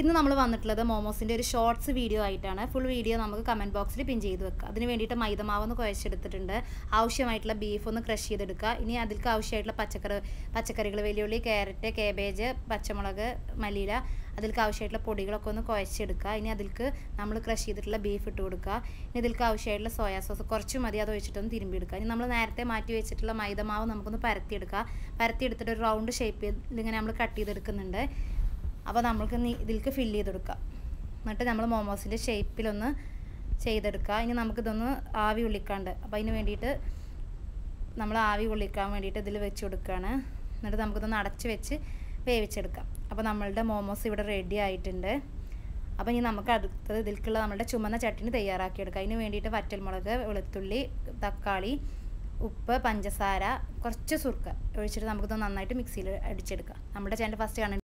ഇന്ന് നമ്മൾ വന്നിട്ടുള്ളത് മോമോസിൻ്റെ ഒരു ഷോർട്സ് വീഡിയോ ആയിട്ടാണ് ഫുൾ വീഡിയോ നമുക്ക് കമൻറ്റ് ബോക്സിൽ പിൻ ചെയ്ത് വെക്കുക അതിന് വേണ്ടിയിട്ട് മൈദമാവ് ഒന്ന് കുഴച്ചെടുത്തിട്ടുണ്ട് ആവശ്യമായിട്ടുള്ള ബീഫ് ഒന്ന് ക്രഷ് ചെയ്തെടുക്കുക ഇനി അതിലേക്ക് ആവശ്യമായിട്ടുള്ള പച്ചക്കറി പച്ചക്കറികൾ വെല്ലുള്ളി ക്യാരറ്റ് കേബേജ് പച്ചമുളക് മല്ലിയില അതിലേക്ക് ആവശ്യമായിട്ടുള്ള പൊടികളൊക്കെ ഒന്ന് കുഴച്ചെടുക്കുക ഇനി അതിലേക്ക് നമ്മൾ ക്രഷ് ചെയ്തിട്ടുള്ള ബീഫ് ഇട്ട് കൊടുക്കുക ഇനി ഇതിലേക്ക് ആവശ്യമായിട്ടുള്ള സോയാ സോസ് കുറച്ച് മതി അത് ഒഴിച്ചിട്ടൊന്ന് തിരുമ്പി എടുക്കുക ഇനി നമ്മൾ നേരത്തെ മാറ്റി വെച്ചിട്ടുള്ള മൈദമാവ് നമുക്കൊന്ന് പരത്തിയെടുക്കുക പരത്തിയെടുത്തിട്ട് ഒരു റൗണ്ട് ഷേപ്പിൽ ഇങ്ങനെ നമ്മൾ കട്ട് ചെയ്തെടുക്കുന്നുണ്ട് അപ്പോൾ നമ്മൾക്ക് നീ ഇതിലേക്ക് ഫില്ല് ചെയ്തെടുക്കാം എന്നിട്ട് നമ്മൾ മോമോസിൻ്റെ ഷേപ്പിലൊന്ന് ചെയ്തെടുക്കുക ഇനി നമുക്കിതൊന്ന് ആവി ഉള്ളിക്കാണ്ട് അപ്പോൾ അതിന് വേണ്ടിയിട്ട് നമ്മൾ ആവി കൊള്ളിക്കാൻ വേണ്ടിയിട്ട് ഇതിൽ വെച്ച് കൊടുക്കുകയാണ് എന്നിട്ട് നമുക്കിതൊന്ന് അടച്ച് വെച്ച് വേവിച്ചെടുക്കാം അപ്പോൾ നമ്മളുടെ മോമോസ് ഇവിടെ റെഡി ആയിട്ടുണ്ട് അപ്പോൾ ഇനി നമുക്ക് അടുത്തത് ഇതിലേക്കുള്ള നമ്മളുടെ ചുമന്ന ചട്ടിനി തയ്യാറാക്കിയെടുക്കാം അതിന് വേണ്ടിയിട്ട് വറ്റൽമുളക് വെളുത്തുള്ളി തക്കാളി ഉപ്പ് പഞ്ചസാര കുറച്ച് സുർക്ക ഒഴിച്ചിട്ട് നമുക്കിത് നന്നായിട്ട് മിക്സിയിൽ അടിച്ചെടുക്കാം നമ്മുടെ ചാനൽ ഫസ്റ്റ് കാണാൻ